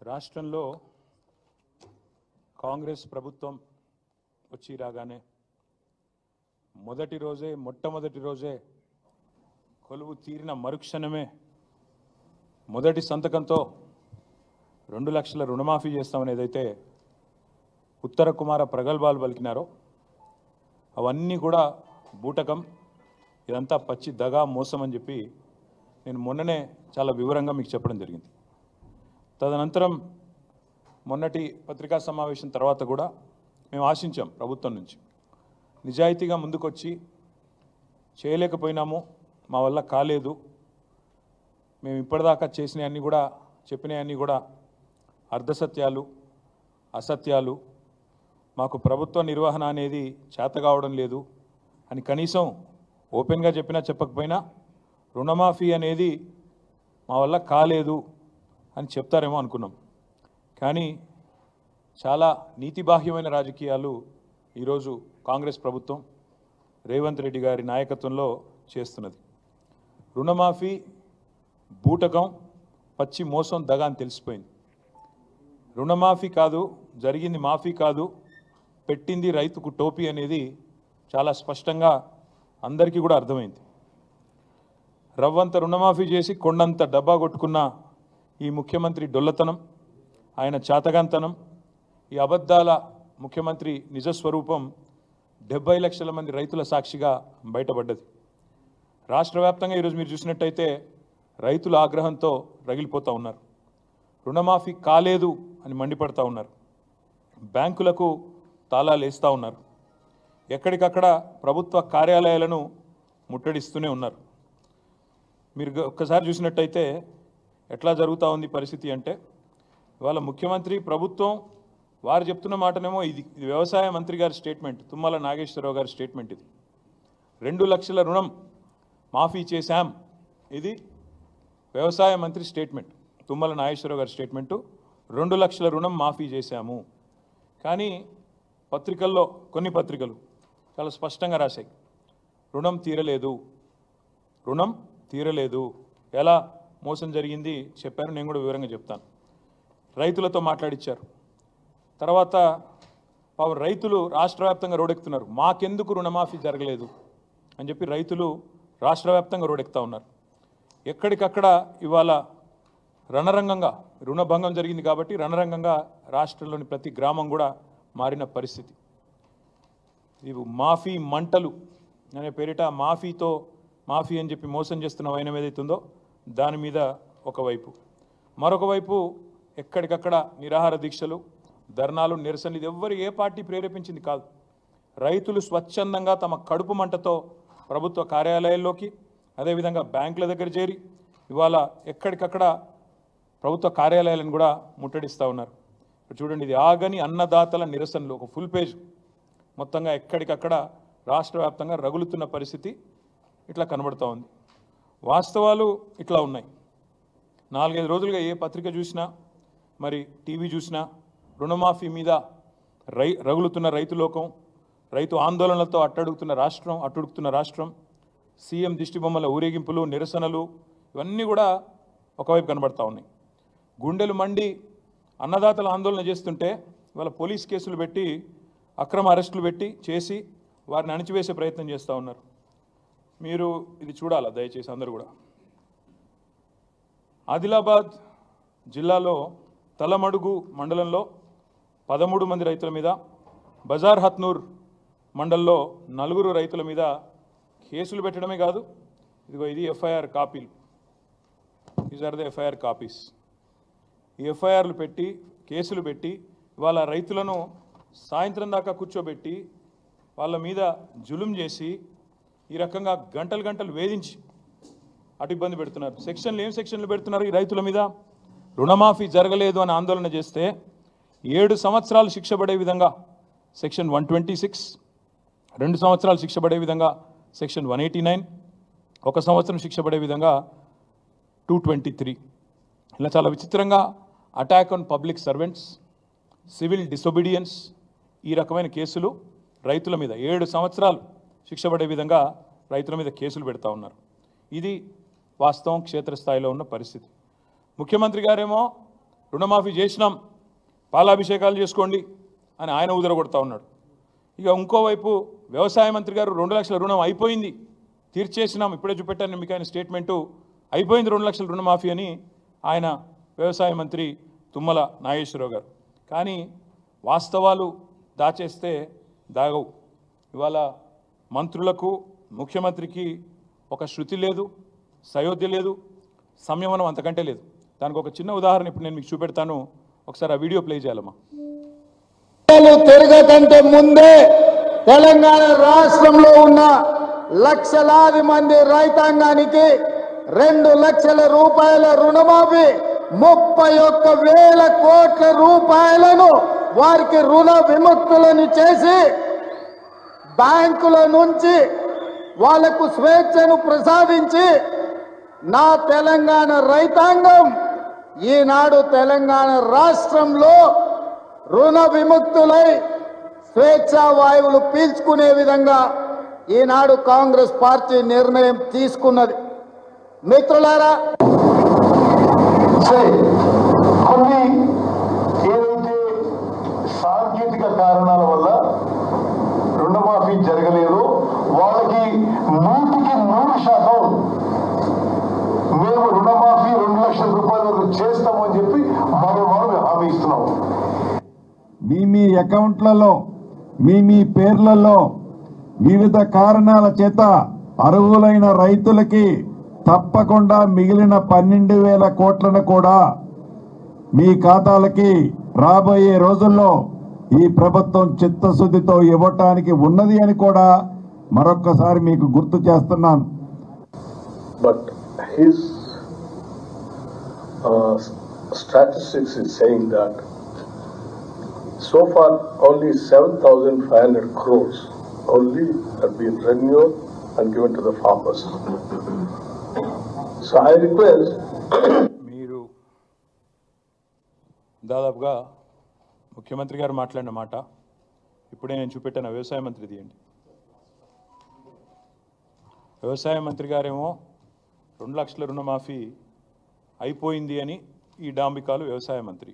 రాష్ట్రంలో కాంగ్రెస్ ప్రభుత్వం వచ్చి రాగానే మొదటి రోజే మొట్టమొదటి రోజే కొలువు తీరిన మరుక్షణమే మొదటి సంతకంతో రెండు లక్షల రుణమాఫీ చేస్తామని ఏదైతే ఉత్తర కుమార ప్రగల్భాలు పలికినారో అవన్నీ కూడా బూటకం ఇదంతా పచ్చి దగా మోసం అని చెప్పి నేను మొన్ననే చాలా వివరంగా మీకు చెప్పడం జరిగింది తదనంతరం మొన్నటి పత్రికా సమావేశం తర్వాత కూడా మేము ఆశించాం ప్రభుత్వం నుంచి నిజాయితీగా ముందుకొచ్చి చేయలేకపోయినాము మా వల్ల కాలేదు మేము ఇప్పటిదాకా చేసినవన్నీ కూడా చెప్పినవన్నీ కూడా అర్ధసత్యాలు అసత్యాలు మాకు ప్రభుత్వ నిర్వహణ అనేది చేత కావడం లేదు అని కనీసం ఓపెన్గా చెప్పినా చెప్పకపోయినా రుణమాఫీ అనేది మా వల్ల కాలేదు అని చెప్తారేమో అనుకున్నాం కానీ చాలా నీతిబాహ్యమైన రాజకీయాలు ఈరోజు కాంగ్రెస్ ప్రభుత్వం రేవంత్ రెడ్డి గారి నాయకత్వంలో చేస్తున్నది రుణమాఫీ బూటకం పచ్చి మోసం దగ అని తెలిసిపోయింది రుణమాఫీ కాదు జరిగింది మాఫీ కాదు పెట్టింది రైతుకు టోపీ అనేది చాలా స్పష్టంగా అందరికీ కూడా అర్థమైంది రవ్వంత రుణమాఫీ చేసి కొండంత డబ్బా కొట్టుకున్న ఈ ముఖ్యమంత్రి డొల్లతనం ఆయన చాతగాంతనం ఈ అబద్ధాల ముఖ్యమంత్రి నిజస్వరూపం డెబ్బై లక్షల మంది రైతుల సాక్షిగా బయటపడ్డది రాష్ట్ర వ్యాప్తంగా ఈరోజు మీరు చూసినట్టయితే రైతుల ఆగ్రహంతో రగిలిపోతూ ఉన్నారు రుణమాఫీ కాలేదు అని మండిపడతా ఉన్నారు బ్యాంకులకు తాళాలు వేస్తూ ఉన్నారు ఎక్కడికక్కడ ప్రభుత్వ కార్యాలయాలను ముట్టడిస్తూనే ఉన్నారు మీరు గ- ఒక్కసారి చూసినట్టయితే ఎట్లా జరుగుతూ ఉంది పరిస్థితి అంటే ఇవాళ ముఖ్యమంత్రి ప్రభుత్వం వారు చెప్తున్న మాటనేమో ఇది ఇది వ్యవసాయ మంత్రి గారి స్టేట్మెంట్ తుమ్మల నాగేశ్వరరావు గారి స్టేట్మెంట్ ఇది రెండు లక్షల రుణం మాఫీ చేశాం ఇది వ్యవసాయ మంత్రి స్టేట్మెంట్ తుమ్మల నాగేశ్వరరావు గారి స్టేట్మెంటు రెండు లక్షల రుణం మాఫీ చేశాము కానీ పత్రికల్లో కొన్ని పత్రికలు చాలా స్పష్టంగా రాశాయి రుణం తీరలేదు రుణం తీరలేదు ఎలా మోసం జరిగింది చెప్పారు నేను కూడా వివరంగా చెప్తాను రైతులతో మాట్లాడిచ్చారు తర్వాత పాపం రైతులు రాష్ట్ర వ్యాప్తంగా రోడెక్కుతున్నారు మాకెందుకు రుణమాఫీ జరగలేదు అని చెప్పి రైతులు రాష్ట్ర వ్యాప్తంగా రోడెక్కుతా ఉన్నారు ఎక్కడికక్కడ ఇవాళ రణరంగంగా రుణభంగం జరిగింది కాబట్టి రణరంగంగా రాష్ట్రంలోని ప్రతి గ్రామం కూడా మారిన పరిస్థితి ఇవి మాఫీ మంటలు అనే పేరిట మాఫీతో మాఫీ అని చెప్పి మోసం చేస్తున్న వైనం ఏదైతుందో దాని మీద ఒకవైపు మరొక వైపు ఎక్కడికక్కడ నిరాహార దీక్షలు ధర్నాలు నిరసనలు ఇది ఎవ్వరు ఏ పార్టీ ప్రేరేపించింది కాదు రైతులు స్వచ్ఛందంగా తమ కడుపు మంటతో ప్రభుత్వ కార్యాలయాల్లోకి అదేవిధంగా బ్యాంకుల దగ్గర చేరి ఇవాళ ఎక్కడికక్కడ ప్రభుత్వ కార్యాలయాలను కూడా ముట్టడిస్తూ ఉన్నారు ఇప్పుడు చూడండి ఇది ఆగని అన్నదాతల నిరసనలు ఒక ఫుల్ పేజ్ మొత్తంగా ఎక్కడికక్కడ రాష్ట్ర వ్యాప్తంగా రగులుతున్న పరిస్థితి ఇట్లా కనబడుతూ ఉంది వాస్తవాలు ఇట్లా ఉన్నాయి నాలుగైదు రోజులుగా ఏ పత్రిక చూసినా మరి టీవీ చూసినా రుణమాఫీ మీద రై రగులుతున్న రైతు లోకం రైతు ఆందోళనలతో అట్టడుగుతున్న రాష్ట్రం అట్టుడుగుతున్న రాష్ట్రం సీఎం దిష్టిబొమ్మల ఊరేగింపులు నిరసనలు ఇవన్నీ కూడా ఒకవైపు కనబడతా ఉన్నాయి గుండెలు మండి అన్నదాతల ఆందోళన చేస్తుంటే ఇవాళ పోలీస్ కేసులు పెట్టి అక్రమ అరెస్టులు పెట్టి చేసి వారిని అణిచివేసే ప్రయత్నం చేస్తూ ఉన్నారు మీరు ఇది చూడాలా దయచేసి అందరూ కూడా ఆదిలాబాద్ జిల్లాలో తలమడుగు మండలంలో పదమూడు మంది రైతుల మీద బజార్ హత్నూర్ మండల్లో నలుగురు రైతుల మీద కేసులు పెట్టడమే కాదు ఇదిగో ఇది ఎఫ్ఐఆర్ కాపీలు these are the FIR copies ఈ ఎఫ్ఐఆర్లు పెట్టి కేసులు పెట్టి వాళ్ళ రైతులను సాయంత్రం దాకా కూర్చోబెట్టి వాళ్ళ మీద జులుం చేసి ఈ రకంగా గంటలు గంటలు వేధించి అటు ఇబ్బంది పెడుతున్నారు సెక్షన్లు ఏం సెక్షన్లు పెడుతున్నారు ఈ రైతుల మీద రుణమాఫీ జరగలేదు అని ఆందోళన చేస్తే ఏడు సంవత్సరాలు శిక్ష పడే విధంగా సెక్షన్ వన్ ట్వంటీ సిక్స్ రెండు సంవత్సరాలు శిక్ష పడే విధంగా సెక్షన్ వన్ ఎయిటీ నైన్ ఒక సంవత్సరం శిక్ష పడే విధంగా టూ ట్వంటీ త్రీ ఇలా చాలా విచిత్రంగా attack on public servants civil disobedience ఈ రకమైన కేసులు రైతుల మీద ఏడు సంవత్సరాలు శిక్ష పడే విధంగా రైతుల మీద కేసులు పెడతా ఉన్నారు ఇది వాస్తవం క్షేత్రస్థాయిలో ఉన్న పరిస్థితి ముఖ్యమంత్రి గారేమో రుణమాఫీ చేసినాం పాలాభిషేకాలు చేసుకోండి అని ఆయన ఉదరగొడతా ఉన్నాడు ఇక ఇంకోవైపు వ్యవసాయ మంత్రి గారు రెండు లక్షల రుణం అయిపోయింది తీర్చేసినాం ఇప్పుడే చూపెట్టాను మీకు ఆయన స్టేట్మెంటు అయిపోయింది రెండు లక్షల రుణమాఫీ అని ఆయన వ్యవసాయ మంత్రి తుమ్మల నాగేశ్వరరావు గారు కానీ వాస్తవాలు దాచేస్తే దాగవు ఇవాళ మంత్రులకు ముఖ్యమంత్రికి ఒక శృతి లేదు సయోధ్య లేదు సంయమనం అంతకంటే లేదు దానికి ఒక చిన్న ఉదాహరణ ఇప్పుడు నేను మీకు చూపెడతాను ఒకసారి ఆ వీడియో ప్లే చేయాలమ్మా ఎన్నికలు తిరగకంటే ముందే తెలంగాణ రాష్ట్రంలో ఉన్న లక్షలాది మంది రైతాంగానికి రెండు లక్షల రూపాయల రుణమాఫీ ముప్పై ఒక్క వేల కోట్ల రూపాయలను వారికి రుణ విముక్తులను చేసి బ్యాంకుల నుంచి వాళ్లకు స్వేచ్ఛను ప్రసాదించి నా తెలంగాణ రైతాంగం ఈనాడు తెలంగాణ రాష్ట్రంలో రుణ విముక్తులై స్వేచ్ఛా వాయువులు పీల్చుకునే విధంగా ఈనాడు కాంగ్రెస్ పార్టీ నిర్ణయం తీసుకున్నది మిత్రులారా సరే కొన్ని ఏదైతే సాంకేతిక కారణాల వల్ల రుణమాఫీ జరగలేదు వాళ్ళకి నూటికి నూరు శాతం మేము రుణమాఫీ రెండు లక్షల రూపాయల వరకు చేస్తామని చెప్పి మరో మనం హామీ ఇస్తున్నాం మీ మీ అకౌంట్లలో మీ మీ పేర్లలో వివిధ కారణాల చేత అర్హులైన రైతులకి తప్పకుండా మిగిలిన పన్నెండు వేల కోట్లను కూడా మీ ఖాతాలకి రాబోయే రోజుల్లో ఈ ప్రభుత్వం చిత్తశుద్ధితో ఇవ్వటానికి ఉన్నది అని కూడా మరొక్కసారి మీకు గుర్తు చేస్తున్నాను But his uh, statistics is saying that so far only 7,500 crores only have been renewed and given to the farmers. So I request మీరు దాదాపుగా ముఖ్యమంత్రి గారు మాట్లాడిన మాట ఇప్పుడే నేను చూపెట్టాను వ్యవసాయ మంత్రి తీయండి వ్యవసాయ మంత్రి గారేమో రెండు లక్షల రుణమాఫీ అయిపోయింది అని ఈ డాంబికాలు వ్యవసాయ మంత్రి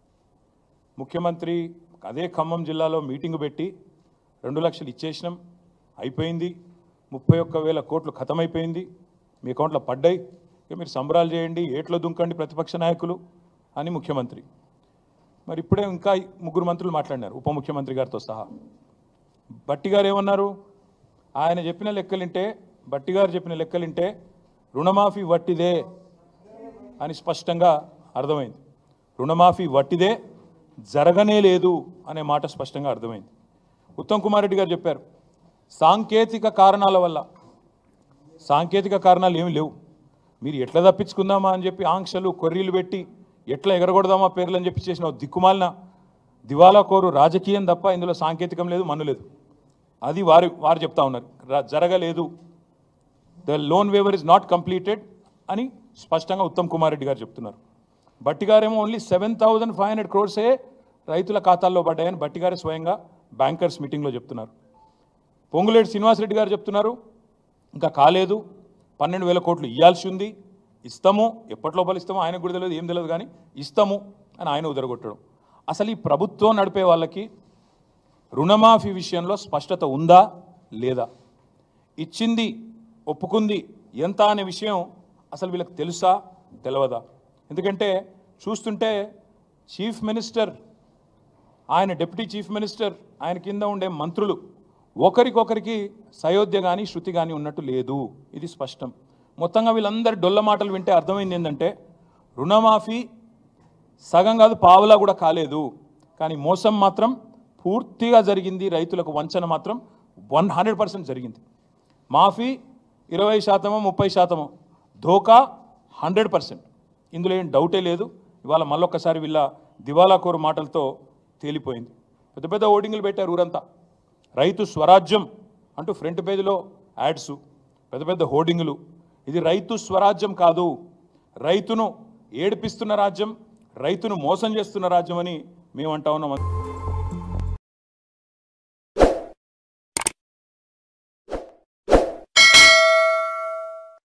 ముఖ్యమంత్రి అదే ఖమ్మం జిల్లాలో మీటింగ్ పెట్టి రెండు లక్షలు ఇచ్చేసినాం అయిపోయింది ముప్పై ఒక్క వేల కోట్లు ఖతమైపోయింది మీ అకౌంట్లో పడ్డాయి ఇక మీరు సంబరాలు చేయండి ఏట్లో దుంకండి ప్రతిపక్ష నాయకులు అని ముఖ్యమంత్రి మరి ఇప్పుడే ఇంకా ముగ్గురు మంత్రులు మాట్లాడినారు ఉప ముఖ్యమంత్రి గారితో సహా బట్టి గారు ఏమన్నారు ఆయన చెప్పిన లెక్కలింటే బట్టి గారు చెప్పిన లెక్కలింటే రుణమాఫీ వట్టిదే అని స్పష్టంగా అర్థమైంది రుణమాఫీ వట్టిదే జరగనే లేదు అనే మాట స్పష్టంగా అర్థమైంది ఉత్తమ్ కుమార్ రెడ్డి గారు చెప్పారు సాంకేతిక కారణాల వల్ల సాంకేతిక కారణాలు ఏమి లేవు మీరు ఎట్లా తప్పించుకుందామా అని చెప్పి ఆంక్షలు కొర్రీలు పెట్టి ఎట్లా ఎగరగొడదామా పేర్లు అని చెప్పి చేసిన ఓ దిక్కుమాలిన దివాలా కోరు రాజకీయం తప్ప ఇందులో సాంకేతికం లేదు మన్ను లేదు అది వారు వారు చెప్తా ఉన్నారు ర- జరగలేదు the loan waiver is not completed అని స్పష్టంగా ఉత్తమ్ కుమార్ రెడ్డి గారు చెప్తున్నారు బట్టి గారేమో only seven thousand five hundred క్రోర్సే రైతుల ఖాతాల్లో పడ్డాయని బట్టి గారే స్వయంగా బ్యాంకర్స్ మీటింగ్లో చెప్తున్నారు పొంగులేటి శ్రీనివాసరెడ్డి గారు చెప్తున్నారు ఇంకా కాలేదు పన్నెండు వేల కోట్లు ఇవ్వాల్సి ఉంది ఇస్తాము ఎప్పటి లోపల ఇస్తామో ఆయనకు కూడా తెలియదు ఏం తెలియదు కానీ ఇస్తాము అని ఆయన ఉదరగొట్టడం అసలు ఈ ప్రభుత్వం నడిపే వాళ్ళకి రుణమాఫీ విషయంలో స్పష్టత ఉందా లేదా ఇచ్చింది ఒప్పుకుంది ఎంత అనే విషయం అసలు వీళ్ళకి తెలుసా తెలియదా ఎందుకంటే చూస్తుంటే చీఫ్ మినిస్టర్ ఆయన డిప్యూటీ చీఫ్ మినిస్టర్ ఆయన కింద ఉండే మంత్రులు ఒకరికొకరికి సయోధ్య కానీ శృతి కానీ ఉన్నట్టు లేదు ఇది స్పష్టం మొత్తంగా వీళ్ళందరి డొల్ల మాటలు వింటే అర్థమైంది ఏంటంటే రుణమాఫీ సగం కాదు పావులా కూడా కాలేదు కానీ మోసం మాత్రం పూర్తిగా జరిగింది రైతులకు వంచన మాత్రం వన్ హండ్రెడ్ పర్సెంట్ జరిగింది మాఫీ ఇరవై శాతమో ముప్పై శాతమో ధోకా హండ్రెడ్ పర్సెంట్ ఇందులో ఏం డౌటే లేదు ఇవాళ మళ్ళొక్కసారి వీళ్ళ దివాలా కోరు మాటలతో తేలిపోయింది పెద్ద పెద్ద ఓటింగ్లు పెట్టారు ఊరంతా రైతు స్వరాజ్యం అంటూ ఫ్రంట్ పేజీలో యాడ్స్ పెద్ద పెద్ద హోర్డింగులు ఇది రైతు స్వరాజ్యం కాదు రైతును ఏడిపిస్తున్న రాజ్యం రైతును మోసం చేస్తున్న రాజ్యం అని మేము అంటా ఉన్నాం